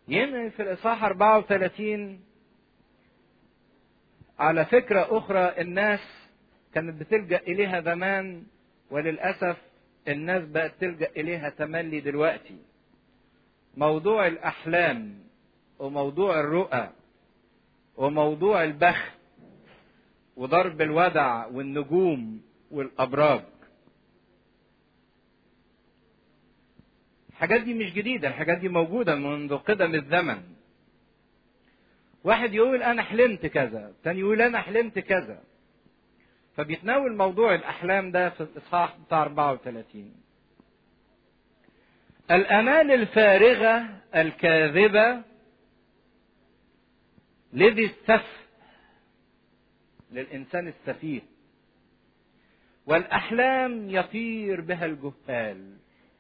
ينهي في الإصحاح 34 على فكرة أخرى الناس كانت بتلجأ إليها زمان وللأسف الناس بقت تلجأ إليها تملي دلوقتي موضوع الأحلام وموضوع الرؤى وموضوع البخت وضرب الودع والنجوم والأبراج الحاجات دي مش جديدة الحاجات دي موجودة منذ قدم الزمن واحد يقول أنا حلمت كذا تاني يقول أنا حلمت كذا فبيتناول موضوع الأحلام ده في الإصحاح بتاع 34 الآمال الفارغة الكاذبة لذي السفه للإنسان السفيه والأحلام يطير بها الجهال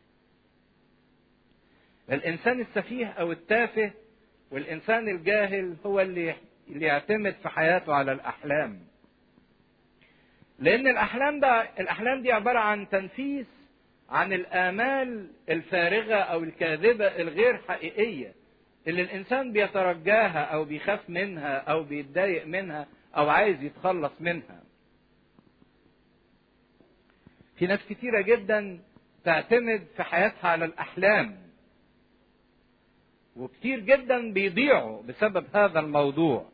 الإنسان السفيه أو التافه والإنسان الجاهل هو اللي اللي يعتمد في حياته على الأحلام لأن الأحلام ده الأحلام دي عبارة عن تنفيس عن الآمال الفارغة أو الكاذبة الغير حقيقية اللي الإنسان بيترجاها أو بيخاف منها أو بيتضايق منها أو عايز يتخلص منها. في ناس كتيرة جدا تعتمد في حياتها على الأحلام. وكتير جدا بيضيعوا بسبب هذا الموضوع.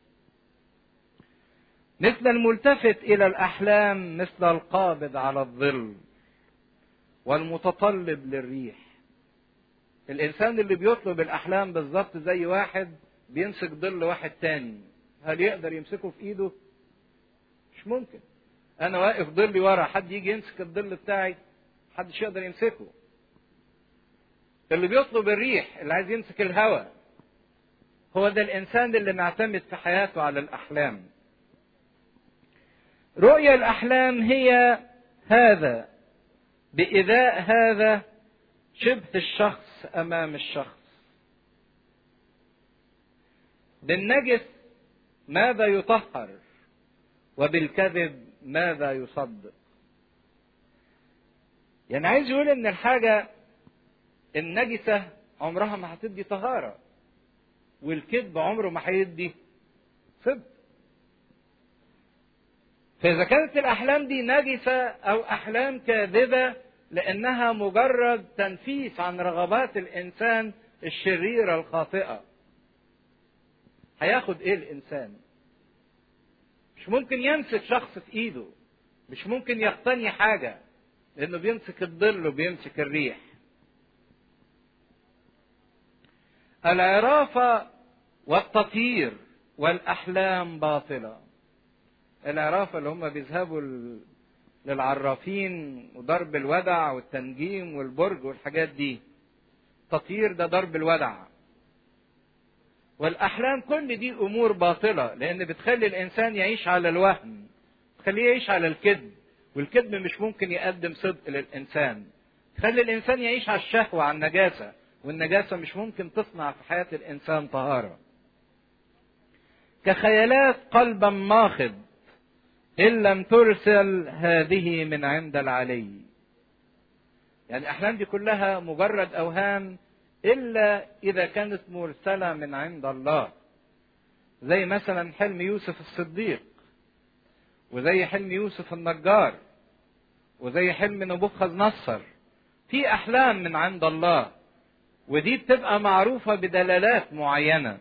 مثل الملتفت إلى الأحلام مثل القابض على الظل والمتطلب للريح. الإنسان اللي بيطلب الأحلام بالظبط زي واحد بيمسك ظل واحد تاني هل يقدر يمسكه في ايده؟ مش ممكن. انا واقف ظلي ورا حد يجي يمسك الظل بتاعي محدش يقدر يمسكه. اللي بيطلب الريح اللي عايز يمسك الهواء هو ده الانسان اللي معتمد في حياته على الاحلام. رؤيا الاحلام هي هذا بإذاء هذا شبه الشخص امام الشخص. بالنجس ماذا يطهر وبالكذب ماذا يصدق يعني عايز يقول ان الحاجة النجسة عمرها ما هتدي طهارة والكذب عمره ما هيدي صدق فإذا كانت الأحلام دي نجسة أو أحلام كاذبة لأنها مجرد تنفيس عن رغبات الإنسان الشريرة الخاطئة هياخد ايه الانسان مش ممكن يمسك شخص في ايده مش ممكن يقتني حاجه لانه بيمسك الظل وبيمسك الريح العرافه والتطير والاحلام باطله العرافه اللي هم بيذهبوا للعرافين وضرب الودع والتنجيم والبرج والحاجات دي تطير ده ضرب الودع والاحلام كل دي امور باطله لان بتخلي الانسان يعيش على الوهم تخليه يعيش على الكذب والكذب مش ممكن يقدم صدق للانسان تخلي الانسان يعيش على الشهوه على النجاسه والنجاسه مش ممكن تصنع في حياه الانسان طهاره كخيالات قلبا ماخض ان لم ترسل هذه من عند العلي يعني الاحلام دي كلها مجرد اوهام إلا إذا كانت مرسلة من عند الله زي مثلا حلم يوسف الصديق وزي حلم يوسف النجار وزي حلم نبوخذ نصر في أحلام من عند الله ودي بتبقى معروفة بدلالات معينة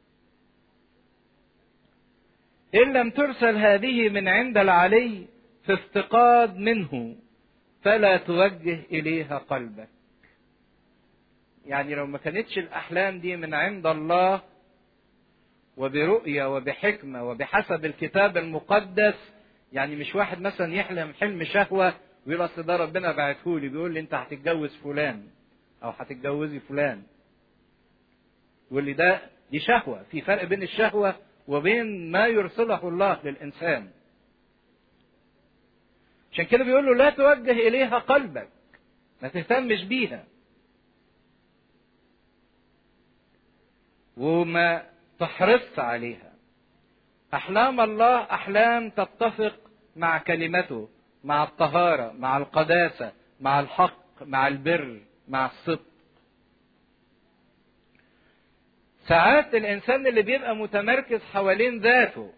إن لم ترسل هذه من عند العلي في افتقاد منه فلا توجه إليها قلبك يعني لو ما كانتش الأحلام دي من عند الله وبرؤية وبحكمة وبحسب الكتاب المقدس يعني مش واحد مثلا يحلم حلم شهوة ويقول أصل ده ربنا بعته لي بيقول لي أنت هتتجوز فلان أو هتتجوزي فلان واللي ده دي شهوة في فرق بين الشهوة وبين ما يرسله الله للإنسان عشان كده بيقول له لا توجه إليها قلبك ما تهتمش بيها وما تحرص عليها احلام الله احلام تتفق مع كلمته مع الطهاره مع القداسه مع الحق مع البر مع الصدق ساعات الانسان اللي بيبقى متمركز حوالين ذاته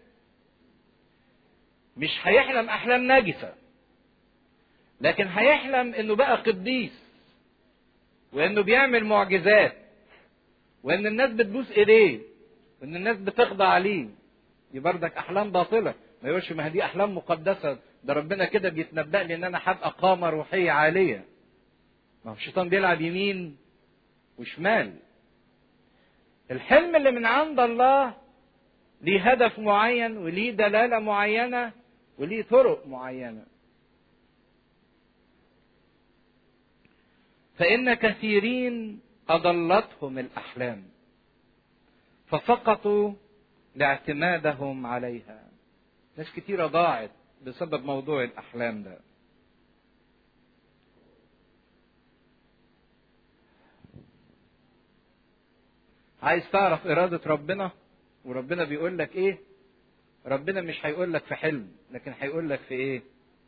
مش هيحلم احلام نجسه لكن هيحلم انه بقى قديس وانه بيعمل معجزات وان الناس بتبوس ايديه وان الناس بتخضع ليه دي بردك احلام باطله ما يقولش ما دي احلام مقدسه ده ربنا كده بيتنبأ لي ان انا هبقى قامه روحيه عاليه ما هو الشيطان بيلعب يمين وشمال الحلم اللي من عند الله ليه هدف معين وليه دلاله معينه وليه طرق معينه فان كثيرين اضلتهم الاحلام فسقطوا لاعتمادهم عليها ناس كتيره ضاعت بسبب موضوع الاحلام ده عايز تعرف إرادة ربنا وربنا بيقول لك إيه ربنا مش هيقول لك في حلم لكن هيقول لك في إيه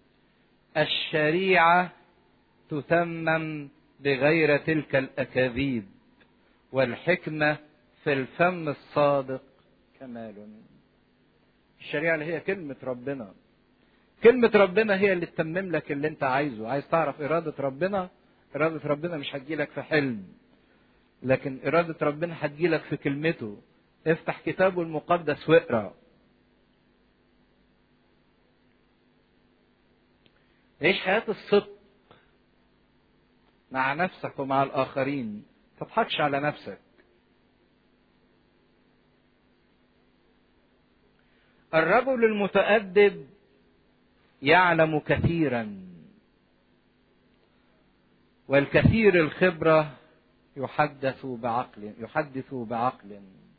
الشريعة تتمم بغير تلك الأكاذيب والحكمة في الفم الصادق كمال الشريعة اللي هي كلمة ربنا كلمة ربنا هي اللي تتمم لك اللي انت عايزه عايز تعرف إرادة ربنا إرادة ربنا مش هتجيلك في حلم لكن إرادة ربنا هتجيلك في كلمته افتح كتابه المقدس واقرا عيش حياة الصدق مع نفسك ومع الآخرين ما تضحكش على نفسك الرجل المتأدب يعلم كثيرا والكثير الخبرة يحدث بعقل يحدث بعقل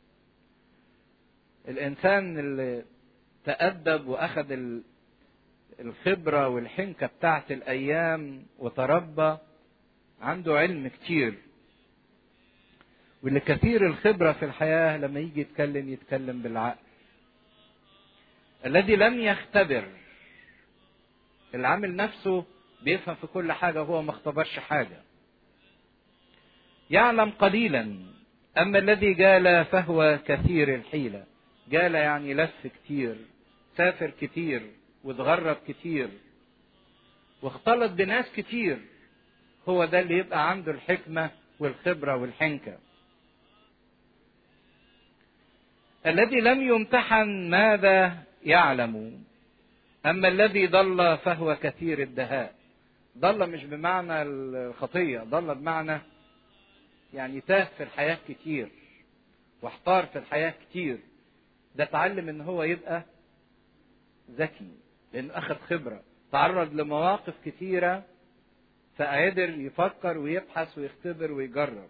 الإنسان اللي تأدب وأخذ الخبرة والحنكة بتاعت الأيام وتربى عنده علم كتير واللي كثير الخبرة في الحياة لما يجي يتكلم يتكلم بالعقل الذي لم يختبر العامل نفسه بيفهم في كل حاجة هو ما اختبرش حاجة يعلم قليلا أما الذي جال فهو كثير الحيلة جال يعني لف كتير سافر كتير واتغرب كتير واختلط بناس كتير هو ده اللي يبقى عنده الحكمة والخبرة والحنكة الذي لم يمتحن ماذا يعلم أما الذي ضل فهو كثير الدهاء ضل مش بمعنى الخطية ضل بمعنى يعني تاه في الحياة كتير واحتار في الحياة كتير ده اتعلم ان هو يبقى ذكي لانه اخذ خبرة تعرض لمواقف كتيرة فقدر يفكر ويبحث ويختبر ويجرب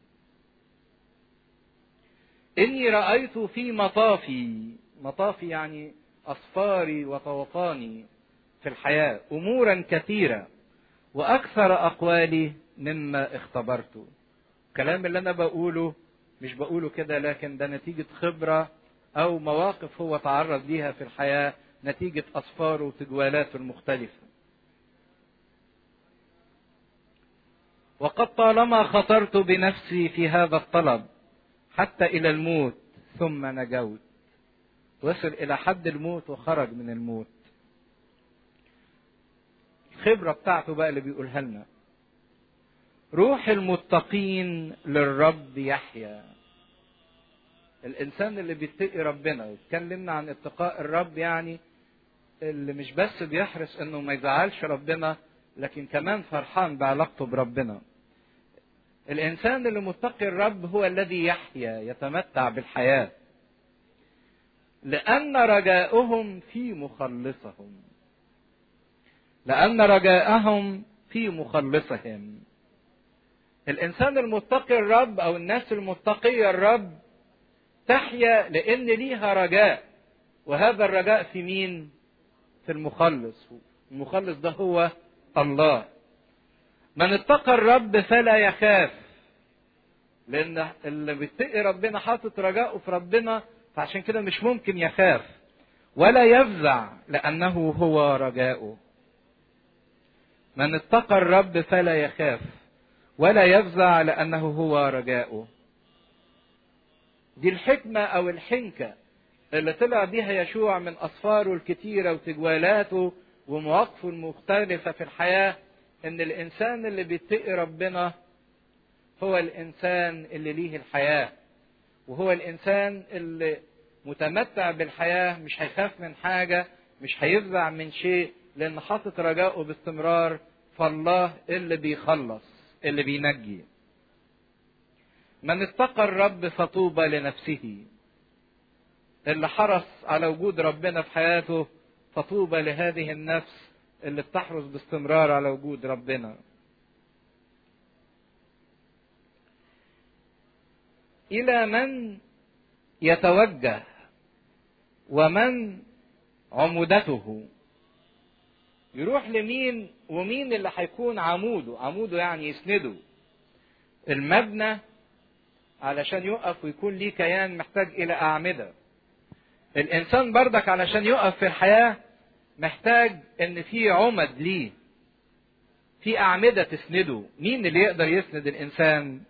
اني رأيت في مطافي مطافي يعني اصفاري وطوفاني في الحياة امورا كثيرة واكثر اقوالي مما اختبرته الكلام اللي انا بقوله مش بقوله كده لكن ده نتيجة خبرة او مواقف هو تعرض ليها في الحياة نتيجة اصفاره وتجوالاته المختلفة وقد طالما خطرت بنفسي في هذا الطلب حتى الى الموت ثم نجوت وصل الى حد الموت وخرج من الموت الخبرة بتاعته بقى اللي بيقولها لنا روح المتقين للرب يحيا الانسان اللي بيتقي ربنا واتكلمنا عن اتقاء الرب يعني اللي مش بس بيحرص انه ما يزعلش ربنا لكن كمان فرحان بعلاقته بربنا الانسان اللي متقي الرب هو الذي يحيا يتمتع بالحياه لان رجاؤهم في مخلصهم لان رجاءهم في مخلصهم الانسان المتقي الرب او الناس المتقيه الرب تحيا لان ليها رجاء وهذا الرجاء في مين في المخلص المخلص ده هو الله من اتقى الرب فلا يخاف لان اللي بيتقي ربنا حاطط رجاءه في ربنا فعشان كده مش ممكن يخاف ولا يفزع لانه هو رجاؤه من اتقى الرب فلا يخاف ولا يفزع لانه هو رجاؤه دي الحكمة أو الحنكة اللي طلع بيها يشوع من أسفاره الكتيرة وتجوالاته ومواقفه المختلفة في الحياة إن الإنسان اللي بيتقي ربنا هو الإنسان اللي ليه الحياة وهو الإنسان اللي متمتع بالحياة مش هيخاف من حاجة مش هيفزع من شيء لأن حاطط رجاؤه باستمرار فالله اللي بيخلص اللي بينجي من اتقى الرب فطوبى لنفسه اللي حرص على وجود ربنا في حياته فطوبى لهذه النفس اللي بتحرص باستمرار على وجود ربنا الى من يتوجه ومن عمودته يروح لمين ومين اللي هيكون عموده عموده يعني يسنده المبنى علشان يقف ويكون ليه كيان محتاج الى اعمده الانسان بردك علشان يقف في الحياه محتاج ان في عمد ليه في اعمده تسنده مين اللي يقدر يسند الانسان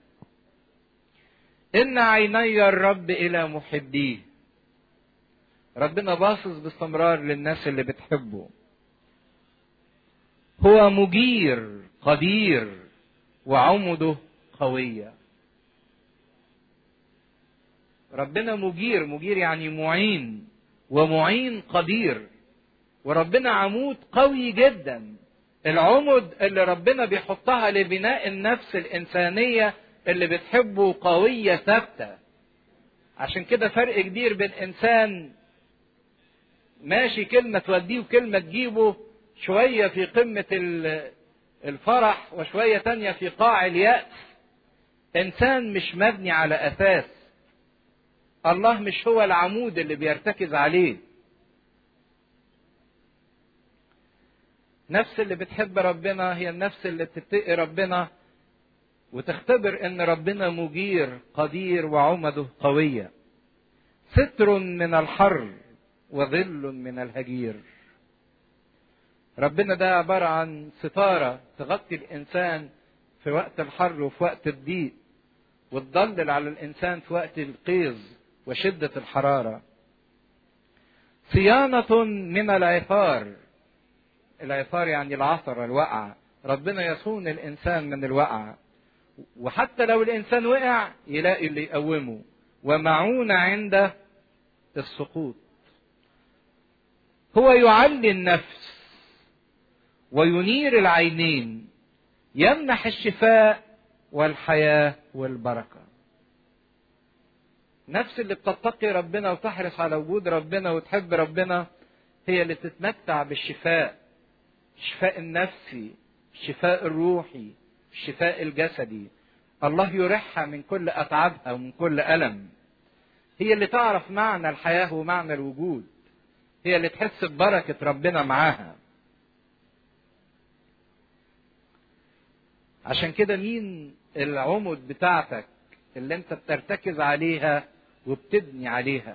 ان عيني الرب الى محبيه ربنا باصص باستمرار للناس اللي بتحبه هو مجير قدير وعمده قويه ربنا مجير مجير يعني معين ومعين قدير وربنا عمود قوي جدا العمد اللي ربنا بيحطها لبناء النفس الإنسانية اللي بتحبه قوية ثابتة عشان كده فرق كبير بين إنسان ماشي كلمة توديه وكلمة تجيبه شوية في قمة الفرح وشوية تانية في قاع اليأس إنسان مش مبني على أساس الله مش هو العمود اللي بيرتكز عليه نفس اللي بتحب ربنا هي النفس اللي بتتقي ربنا وتختبر ان ربنا مجير قدير وعمده قوية ستر من الحر وظل من الهجير ربنا ده عبارة عن ستارة تغطي الإنسان في وقت الحر وفي وقت الضيق وتضلل على الإنسان في وقت القيظ وشدة الحرارة صيانة من العثار العثار يعني العثرة الوقعة ربنا يصون الإنسان من الوقعة وحتى لو الإنسان وقع يلاقي اللي يقومه ومعونة عند السقوط هو يعلي النفس وينير العينين يمنح الشفاء والحياة والبركة نفس اللي بتتقي ربنا وتحرص على وجود ربنا وتحب ربنا هي اللي تتمتع بالشفاء الشفاء النفسي الشفاء الروحي الشفاء الجسدي الله يرحها من كل أتعابها ومن كل ألم هي اللي تعرف معنى الحياة ومعنى الوجود هي اللي تحس ببركة ربنا معاها عشان كده مين العمد بتاعتك اللي انت بترتكز عليها وبتبني عليها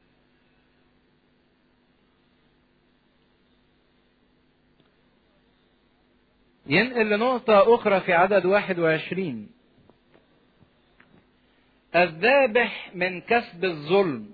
ينقل لنقطة أخرى في عدد واحد وعشرين الذابح من كسب الظلم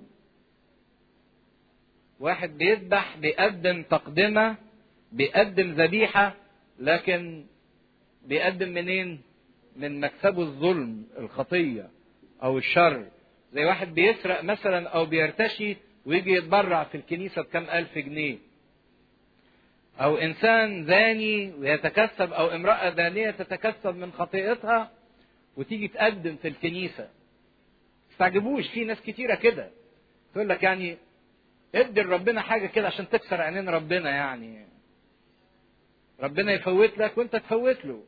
واحد بيذبح بيقدم تقدمة بيقدم ذبيحة لكن بيقدم منين؟ من مكسبه الظلم الخطية أو الشر زي واحد بيسرق مثلا أو بيرتشي ويجي يتبرع في الكنيسة بكم ألف جنيه أو إنسان زاني ويتكسب أو امرأة زانية تتكسب من خطيئتها وتيجي تقدم في الكنيسة تستعجبوش في ناس كتيرة كده تقول لك يعني ادي لربنا حاجة كده عشان تكسر عينين ربنا يعني ربنا يفوت لك وانت تفوت له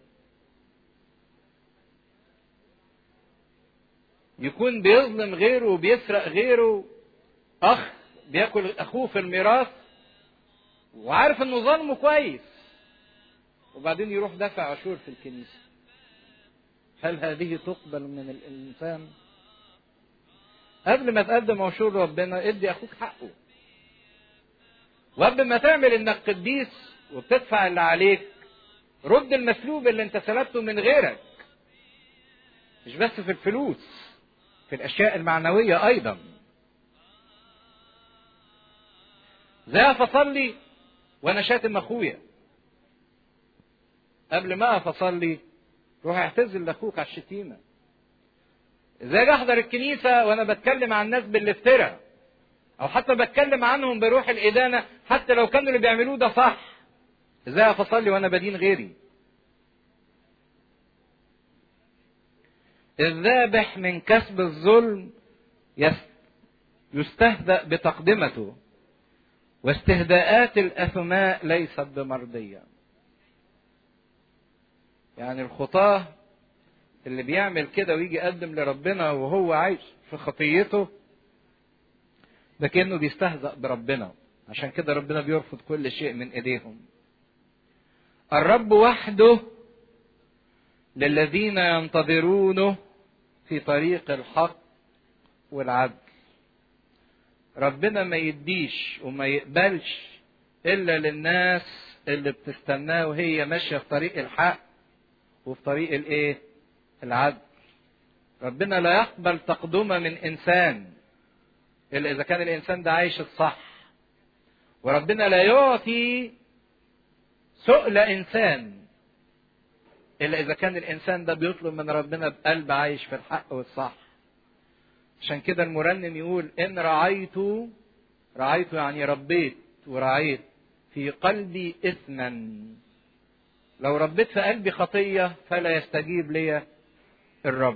يكون بيظلم غيره وبيسرق غيره اخ بياكل اخوه في الميراث وعارف انه ظلمه كويس وبعدين يروح دافع عشور في الكنيسه هل هذه تقبل من الانسان قبل ما تقدم عشور ربنا ادي اخوك حقه وقبل ما تعمل انك قديس وبتدفع اللي عليك رد المسلوب اللي انت سلبته من غيرك مش بس في الفلوس في في الاشياء المعنويه ايضا زي اصلي وانا شاتم اخويا قبل ما اقف اصلي روح اعتذر لاخوك على الشتيمه ازاي احضر الكنيسه وانا بتكلم عن الناس بالافتراء او حتى بتكلم عنهم بروح الادانه حتى لو كانوا اللي بيعملوه ده صح ازاي اصلي وانا بدين غيري الذابح من كسب الظلم يستهزأ بتقدمته واستهداءات الأثماء ليست بمرضية يعني الخطاة اللي بيعمل كده ويجي يقدم لربنا وهو عايش في خطيته ده كأنه بيستهزأ بربنا عشان كده ربنا بيرفض كل شيء من ايديهم الرب وحده للذين ينتظرونه في طريق الحق والعدل ربنا ما يديش وما يقبلش الا للناس اللي بتستناه وهي ماشيه في طريق الحق وفي طريق الايه العدل ربنا لا يقبل تقدمه من انسان الا اذا كان الانسان ده عايش الصح وربنا لا يعطي سؤل انسان الا اذا كان الانسان ده بيطلب من ربنا بقلب عايش في الحق والصح عشان كده المرنم يقول ان رعيت رعيت يعني ربيت ورعيت في قلبي اثما لو ربيت في قلبي خطيه فلا يستجيب لي الرب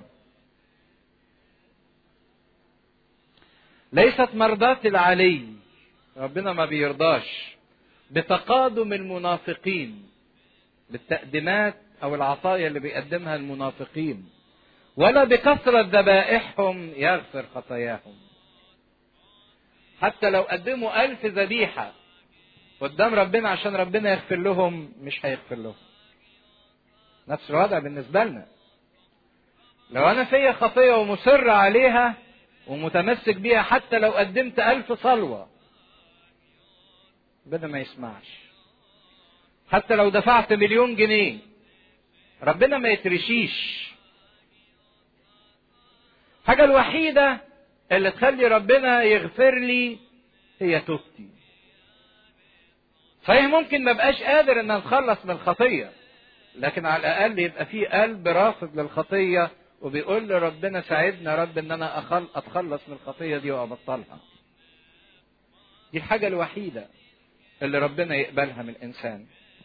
ليست مرضاة العلي ربنا ما بيرضاش بتقادم المنافقين بالتقديمات او العطايا اللي بيقدمها المنافقين ولا بكثرة ذبائحهم يغفر خطاياهم حتى لو قدموا ألف ذبيحة قدام ربنا عشان ربنا يغفر لهم مش هيغفر لهم نفس الوضع بالنسبة لنا لو أنا فيا خطية ومصر عليها ومتمسك بيها حتى لو قدمت ألف صلوة ربنا ما يسمعش حتى لو دفعت مليون جنيه ربنا ما يترشيش الحاجة الوحيدة اللي تخلي ربنا يغفر لي هي توبتي. صحيح ممكن ما بقاش قادر ان اتخلص من الخطية لكن على الاقل يبقى في قلب رافض للخطية وبيقول لربنا ساعدنا يا رب ان انا أخل اتخلص من الخطية دي وابطلها. دي الحاجة الوحيدة اللي ربنا يقبلها من الانسان.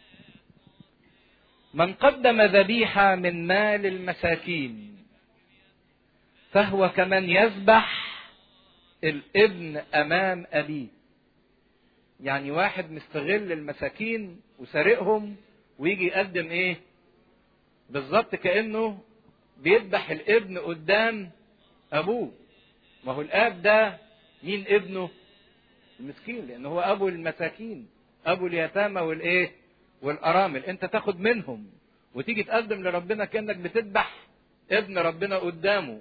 من قدم ذبيحة من مال المساكين فهو كمن يذبح الابن امام ابيه يعني واحد مستغل المساكين وسارقهم ويجي يقدم ايه بالظبط كانه بيذبح الابن قدام ابوه ما هو الاب ده مين ابنه المسكين لان هو ابو المساكين ابو اليتامى والايه والارامل انت تاخد منهم وتيجي تقدم لربنا كانك بتذبح ابن ربنا قدامه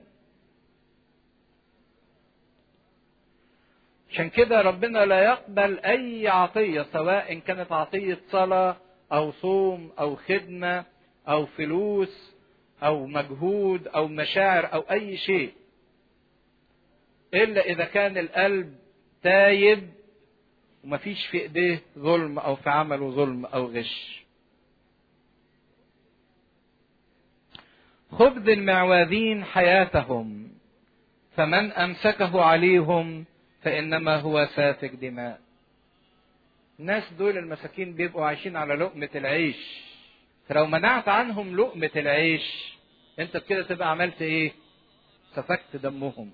عشان كده ربنا لا يقبل اي عطيه سواء كانت عطيه صلاه او صوم او خدمه او فلوس او مجهود او مشاعر او اي شيء الا اذا كان القلب تايب ومفيش في ايديه ظلم او في عمله ظلم او غش خبز المعواذين حياتهم فمن امسكه عليهم فإنما هو سافك دماء الناس دول المساكين بيبقوا عايشين على لقمة العيش فلو منعت عنهم لقمة العيش انت بكده تبقى عملت ايه سفكت دمهم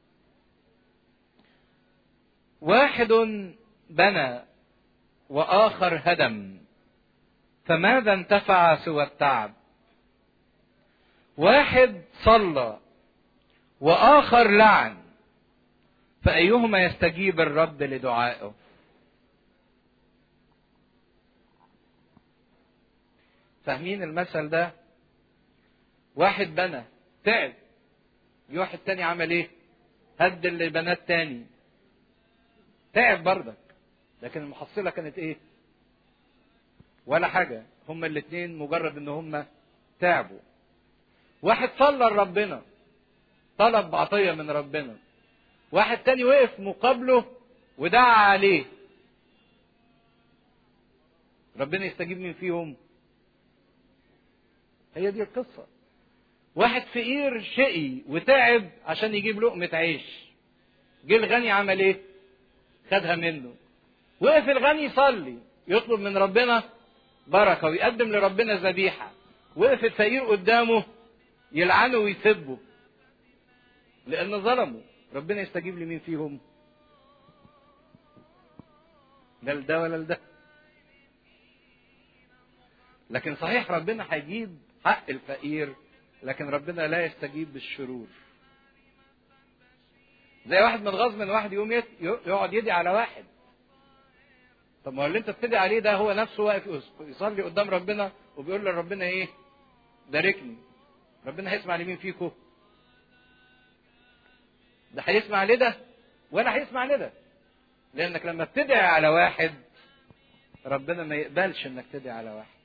واحد بنى واخر هدم فماذا انتفع سوى التعب واحد صلى واخر لعن فأيهما يستجيب الرب لدعائه فاهمين المثل ده واحد بنى تعب جه واحد تاني عمل ايه هد اللي بنات تاني تعب برضك لكن المحصلة كانت ايه ولا حاجة هما الاتنين مجرد ان هما تعبوا واحد صلى لربنا طلب عطيه من ربنا واحد تاني وقف مقابله ودعا عليه ربنا يستجيب مين فيهم هي دي القصه واحد فقير شقي وتعب عشان يجيب لقمه عيش جه الغني عمل ايه خدها منه وقف الغني يصلي يطلب من ربنا بركه ويقدم لربنا ذبيحه وقف الفقير قدامه يلعنه ويسبه لان ظلموا ربنا يستجيب لمين فيهم لا لده ولا لده لكن صحيح ربنا هيجيب حق الفقير لكن ربنا لا يستجيب بالشرور زي واحد متغاظ من واحد يقوم يقعد يدعي على واحد طب ما هو اللي انت بتدعي عليه ده هو نفسه واقف يصلي قدام ربنا وبيقول لربنا ايه باركني ربنا هيسمع لمين فيكم ده هيسمع لده ولا هيسمع لده لانك لما بتدعي على واحد ربنا ما يقبلش انك تدعي على واحد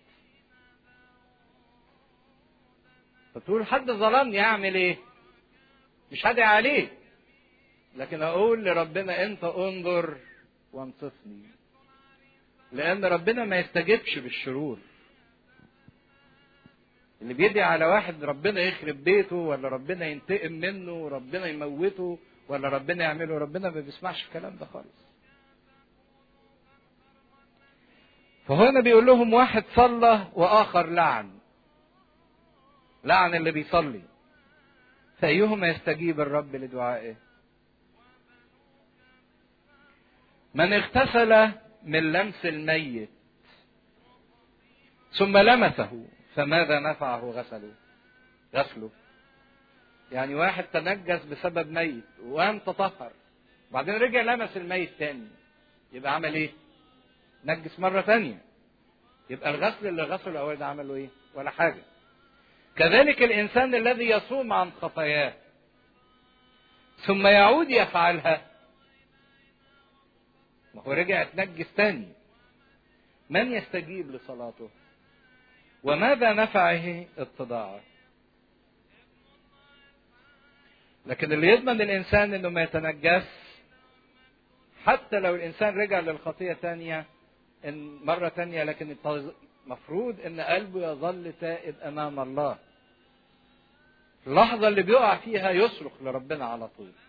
فتقول حد ظلمني اعمل ايه مش هدعي عليه لكن اقول لربنا انت انظر وانصفني لان ربنا ما يستجبش بالشرور اللي بيدعي على واحد ربنا يخرب بيته ولا ربنا ينتقم منه وربنا يموته ولا ربنا يعمله ربنا ما بيسمعش الكلام ده خالص فهنا بيقول لهم واحد صلى واخر لعن لعن اللي بيصلي فأيهما يستجيب الرب لدعائه من اغتسل من لمس الميت ثم لمسه فماذا نفعه غسله غسله يعني واحد تنجس بسبب ميت وقام تطهر بعدين رجع لمس الميت تاني يبقى عمل ايه نجس مرة تانية يبقى الغسل اللي غسله الأول ده عمله ايه ولا حاجة كذلك الإنسان الذي يصوم عن خطاياه ثم يعود يفعلها ما هو رجع اتنجس تاني من يستجيب لصلاته وماذا نفعه اتضاعه لكن اللي يضمن الإنسان إنه ما يتنجس حتى لو الإنسان رجع للخطية تانية إن مرة تانية لكن المفروض إن قلبه يظل تائب أمام الله اللحظة اللي بيقع فيها يصرخ لربنا على طول